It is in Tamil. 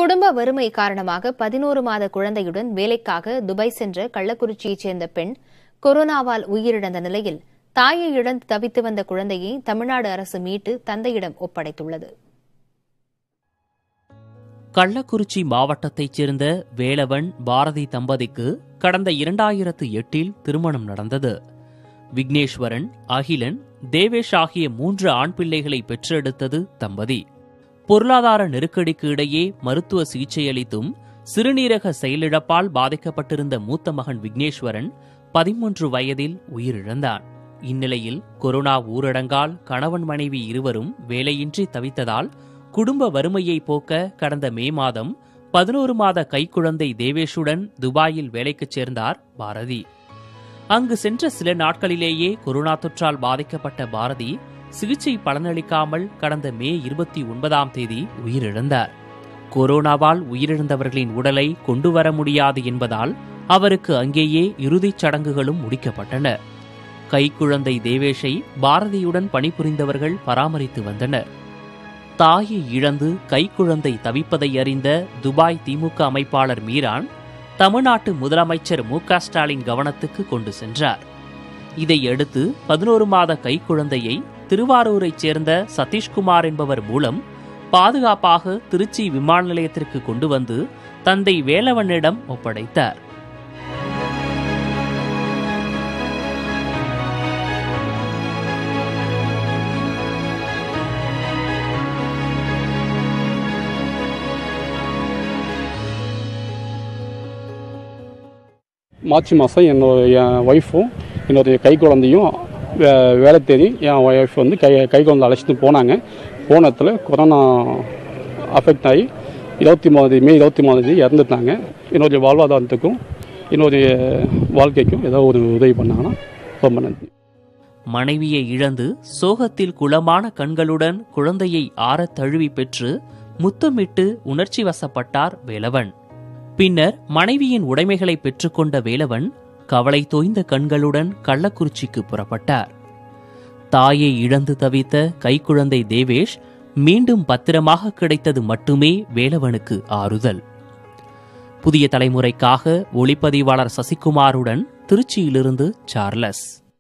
குடும்ப வறுமை காரணமாக பதினோரு மாத குழந்தையுடன் வேலைக்காக துபாய் சென்ற கள்ளக்குறிச்சியைச் சேர்ந்த பெண் கொரோனாவால் உயிரிழந்த நிலையில் தாயை இழந்து தவித்து வந்த குழந்தையை தமிழ்நாடு அரசு மீட்டு தந்தையிடம் ஒப்படைத்துள்ளது கள்ளக்குறிச்சி மாவட்டத்தைச் சேர்ந்த வேலவன் பாரதி தம்பதிக்கு கடந்த இரண்டாயிரத்து எட்டில் திருமணம் நடந்தது விக்னேஸ்வரன் அகிலன் தேவேஷ் ஆகிய மூன்று ஆண் பிள்ளைகளை பெற்றெடுத்தது தம்பதி பொருளாதார நெருக்கடிக்கு இடையே மருத்துவ சிகிச்சை அளித்தும் சிறுநீரக செயலிழப்பால் பாதிக்கப்பட்டிருந்த மூத்த மகன் விக்னேஸ்வரன் பதிமூன்று வயதில் உயிரிழந்தான் இந்நிலையில் கொரோனா ஊரடங்கால் கணவன் மனைவி இருவரும் வேலையின்றி தவித்ததால் குடும்ப வறுமையை போக்க கடந்த மே மாதம் பதினோரு மாத கைக்குழந்தை தேவேஷுடன் துபாயில் வேலைக்குச் சேர்ந்தார் பாரதி அங்கு சென்ற சில நாட்களிலேயே கொரோனா தொற்றால் பாதிக்கப்பட்ட பாரதி சிகிச்சை பலனளிக்காமல் கடந்த மே இருபத்தி ஒன்பதாம் தேதி உயிரிழந்தார் கொரோனாவால் உயிரிழந்தவர்களின் உடலை கொண்டு வர முடியாது என்பதால் அவருக்கு அங்கேயே இறுதிச் சடங்குகளும் முடிக்கப்பட்டன கைக்குழந்தை தேவேஷை பாரதியுடன் பணிபுரிந்தவர்கள் பராமரித்து வந்தனர் தாயை இழந்து கைக்குழந்தை தவிப்பதை அறிந்த துபாய் திமுக அமைப்பாளர் மீரான் தமிழ்நாட்டு முதலமைச்சர் மு க ஸ்டாலின் கவனத்துக்கு கொண்டு சென்றார் இதையடுத்து பதினோரு மாத கைக்குழந்தையை திருவாரூரைச் சேர்ந்த சதீஷ்குமார் என்பவர் மூலம் பாதுகாப்பாக திருச்சி விமான நிலையத்திற்கு கொண்டு வந்து தந்தை வேலவனிடம் ஒப்படைத்தார் மார்ச் மாதம் என்னோட என் ஒய்ஃபும் என்னுடைய கை குழந்தையும் வே- வேலை தேடி என் ஒய்ஃப் வந்து கை கை குழந்தை அழைச்சிட்டு போனாங்க போனத்தில் கொரோனா அஃபெக்ட் ஆகி இருபத்தி மூணு மே இருபத்தி மூணு இறந்துட்டாங்க என்னுடைய வாழ்வாதாரத்துக்கும் என்னுடைய வாழ்க்கைக்கும் ஏதோ ஒரு உதவி பண்ணாங்கன்னா ரொம்ப நன்றி மனைவியை இழந்து சோகத்தில் குளமான கண்களுடன் குழந்தையை ஆறத் தழுவி பெற்று முத்தமிட்டு உணர்ச்சி வசப்பட்டார் வேலவன் பின்னர் மனைவியின் உடைமைகளை பெற்றுக்கொண்ட வேலவன் கவலை தோய்ந்த கண்களுடன் கள்ளக்குறிச்சிக்கு புறப்பட்டார் தாயை இழந்து தவித்த கைக்குழந்தை தேவேஷ் மீண்டும் பத்திரமாக கிடைத்தது மட்டுமே வேலவனுக்கு ஆறுதல் புதிய தலைமுறைக்காக ஒளிப்பதிவாளர் சசிகுமாருடன் திருச்சியிலிருந்து சார்லஸ்